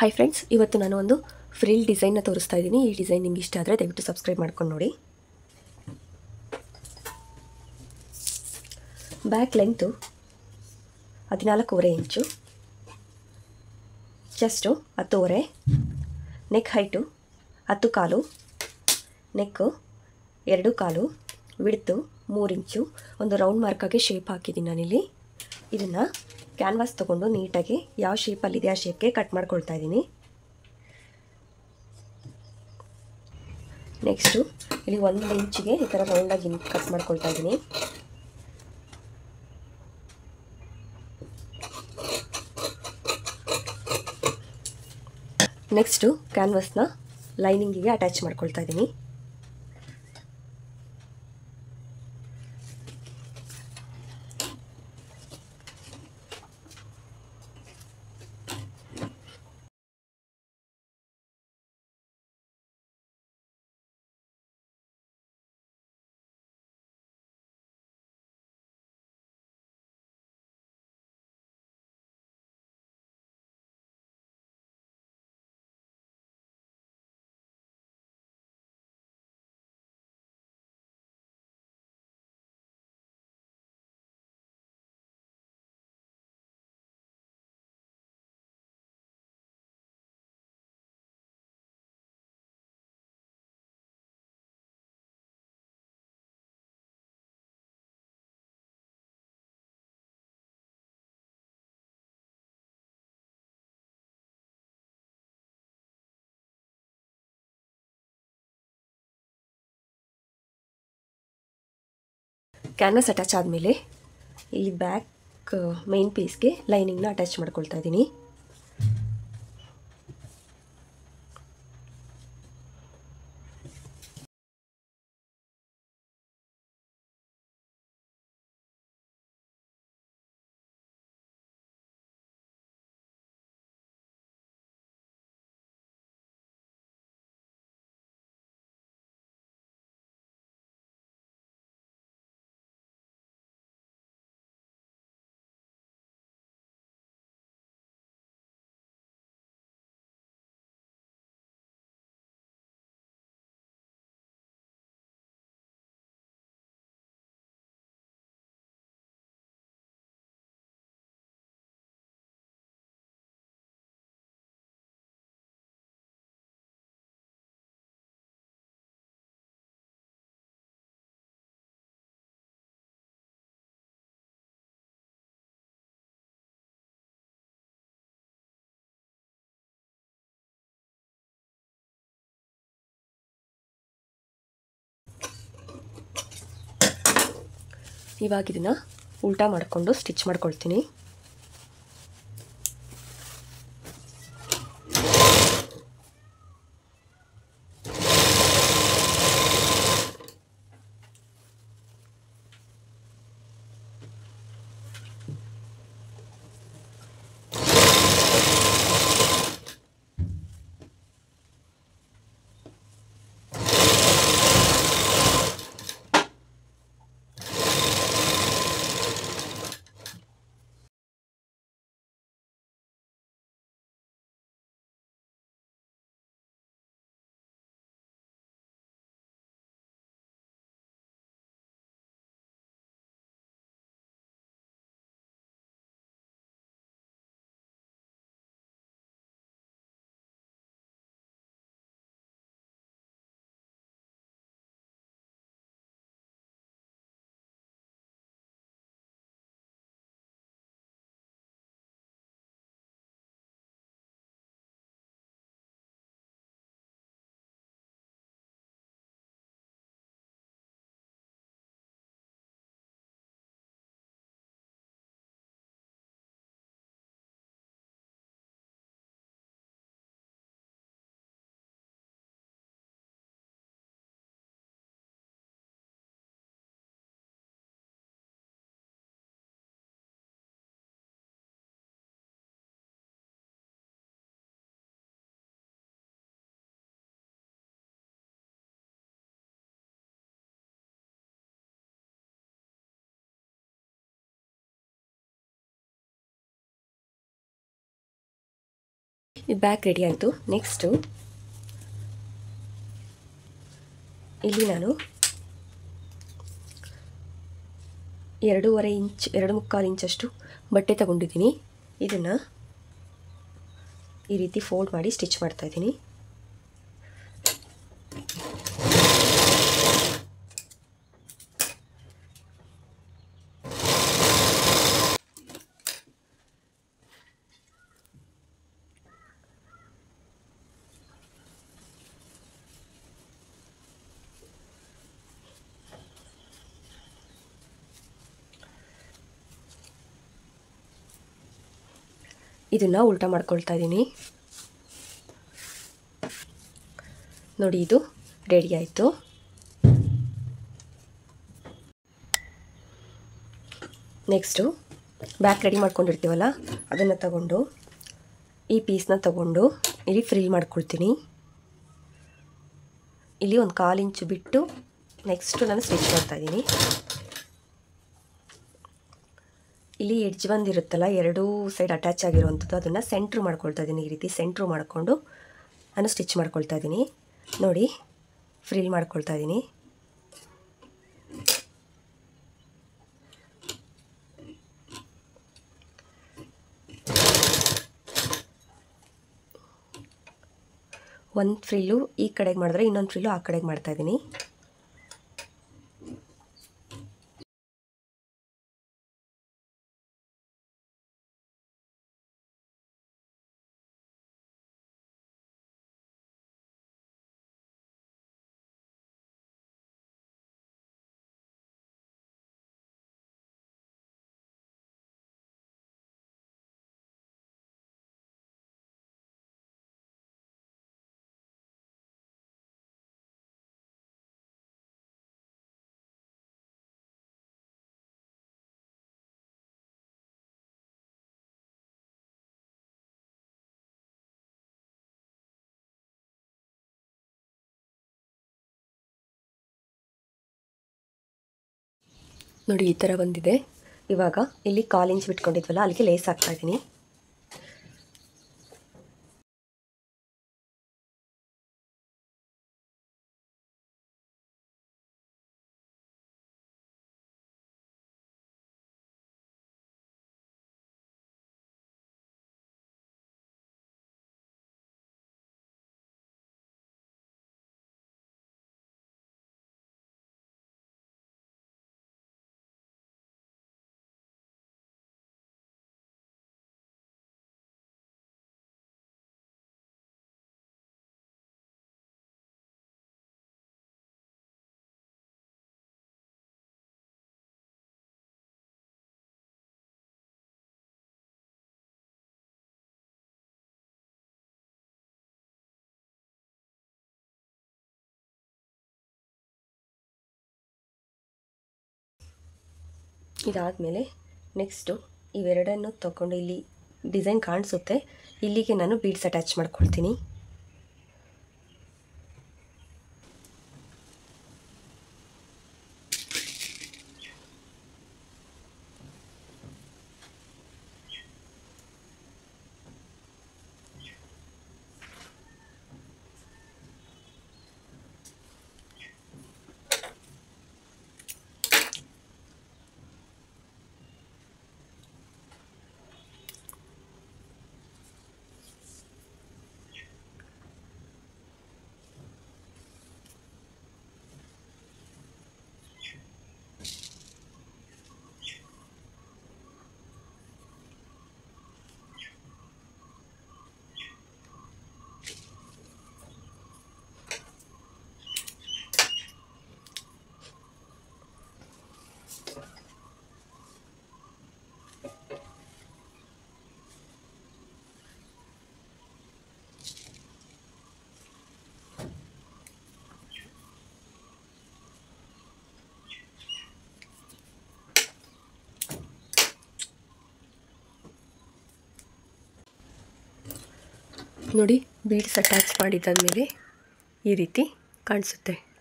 hi friends ಇವತ್ತು ನಾನು ಒಂದು ಫ್ರಿಲ್ ಡಿಸೈನ್ನ ತೋರಿಸ್ತಾ ಇದ್ದೀನಿ ಈ ಡಿಸೈನ್ ನಿಮ್ಗೆ ಇಷ್ಟ ಆದರೆ ದಯವಿಟ್ಟು ಸಬ್ಸ್ಕ್ರೈಬ್ ಮಾಡ್ಕೊಂಡು ನೋಡಿ ಬ್ಯಾಕ್ ಲೆಂತು ಹದಿನಾಲ್ಕೂವರೆ ಇಂಚು ಚೆಸ್ಟು ಹತ್ತುವರೆ ನೆಕ್ ಹೈಟು ಹತ್ತು ಕಾಲು ನೆಕ್ಕು ಎರಡು ಕಾಲು ವಿಡ್ತು ಮೂರು ಇಂಚು ಒಂದು ರೌಂಡ್ ಮಾರ್ಕಾಗಿ ಶೇಪ್ ಹಾಕಿದ್ದೀನಿ ನಾನಿಲ್ಲಿ ಇದನ್ನು ಕ್ಯಾನ್ವಾಸ್ ತೊಗೊಂಡು ನೀಟಾಗಿ ಯಾವ ಶೇಪಲ್ಲಿದೆ ಆ ಶೇಪ್ಗೆ ಕಟ್ ಮಾಡ್ಕೊಳ್ತಾ ಇದ್ದೀನಿ ನೆಕ್ಸ್ಟು ಇಲ್ಲಿ ಒಂದು ಇಂಚಿಗೆ ಈ ಥರ ರೌಂಡಾಗಿ ಕಟ್ ಮಾಡ್ಕೊಳ್ತಾ ಇದ್ದೀನಿ ನೆಕ್ಸ್ಟು ಕ್ಯಾನ್ವಾಸ್ನ ಲೈನಿಂಗಿಗೆ ಅಟ್ಯಾಚ್ ಮಾಡ್ಕೊಳ್ತಾ ಇದ್ದೀನಿ ಕ್ಯಾನ್ವಾಸ್ ಅಟ್ಯಾಚ್ ಆದಮೇಲೆ ಇಲ್ಲಿ ಬ್ಯಾಕ್ ಮೇನ್ ಪೀಸ್ಗೆ ಲೈನಿಂಗ್ನ ಅಟ್ಯಾಚ್ ಮಾಡ್ಕೊಳ್ತಾ ಇದ್ದೀನಿ ಇವಾಗ ಇದನ್ನು ಉಲ್ಟಾ ಮಾಡಿಕೊಂಡು ಸ್ಟಿಚ್ ಮಾಡ್ಕೊಳ್ತೀನಿ ಈ ಬ್ಯಾಗ್ ರೆಡಿ ಆಯಿತು ನೆಕ್ಸ್ಟು ಇಲ್ಲಿ ನಾನು ಎರಡೂವರೆ ಇಂಚ್ ಎರಡು ಮುಕ್ಕಾಲು ಇಂಚಷ್ಟು ಬಟ್ಟೆ ತಗೊಂಡಿದ್ದೀನಿ ಇದನ್ನು ಈ ರೀತಿ ಫೋಲ್ಡ್ ಮಾಡಿ ಸ್ಟಿಚ್ ಮಾಡ್ತಾ ಇದ್ದೀನಿ ಇದನ್ನು ಉಲ್ಟಾ ಮಾಡ್ಕೊಳ್ತಾ ಇದ್ದೀನಿ ನೋಡಿ ಇದು ರೆಡಿ ಆಯಿತು ನೆಕ್ಸ್ಟು ಬ್ಯಾಕ್ ರೆಡಿ ಮಾಡ್ಕೊಂಡಿರ್ತೀವಲ್ಲ ಅದನ್ನು ತಗೊಂಡು ಈ ಪೀಸ್ನ ತಗೊಂಡು ಇಲ್ಲಿ ಫ್ರಿಲ್ ಮಾಡ್ಕೊಳ್ತೀನಿ ಇಲ್ಲಿ ಒಂದು ಕಾಲು ಇಂಚು ಬಿಟ್ಟು ನೆಕ್ಸ್ಟು ನಾನು ಸ್ಟಿಚ್ ಮಾಡ್ತಾ ಇದ್ದೀನಿ ಇಲ್ಲಿ ಎಡ್ಜ್ ಬಂದಿರುತ್ತಲ್ಲ ಎರಡೂ ಸೈಡ್ ಅಟ್ಯಾಚ್ ಆಗಿರುವಂಥದ್ದು ಅದನ್ನು ಸೆಂಟ್ರ್ ಮಾಡ್ಕೊಳ್ತಾ ಇದ್ದೀನಿ ಈ ರೀತಿ ಸೆಂಟ್ರು ಮಾಡಿಕೊಂಡು ನಾನು ಸ್ಟಿಚ್ ಮಾಡ್ಕೊಳ್ತಾ ಇದ್ದೀನಿ ನೋಡಿ ಫ್ರಿಲ್ ಮಾಡ್ಕೊಳ್ತಾ ಇದ್ದೀನಿ ಒಂದು ಫ್ರಿಲ್ಲು ಈ ಕಡೆಗೆ ಮಾಡಿದ್ರೆ ಇನ್ನೊಂದು ಫ್ರಿಲ್ಲು ಆ ಕಡೆಗೆ ಮಾಡ್ತಾ ಇದ್ದೀನಿ ನೋಡಿ ಈ ಥರ ಬಂದಿದೆ ಇವಾಗ ಇಲ್ಲಿ ಕಾಲು ಇಂಚ್ ಬಿಟ್ಕೊಂಡಿದ್ವಲ್ಲ ಅಲ್ಲಿಗೆ ಲೇಸ್ ಹಾಕ್ತಾ ಇದ್ದೀನಿ ಇದಾದಮೇಲೆ ನೆಕ್ಸ್ಟು ಇವೆರಡನ್ನು ತಗೊಂಡು ಇಲ್ಲಿ ಡಿಸೈನ್ ಕಾಣಿಸುತ್ತೆ ಇಲ್ಲಿಗೆ ನಾನು ಬೀಡ್ಸ್ ಅಟ್ಯಾಚ್ ಮಾಡ್ಕೊಳ್ತೀನಿ ನೋಡಿ ಬೀಡ್ಸ್ ಅಟ್ಯಾಚ್ ಮಾಡಿದ್ದಾದಮೇಲೆ ಈ ರೀತಿ ಕಾಣಿಸುತ್ತೆ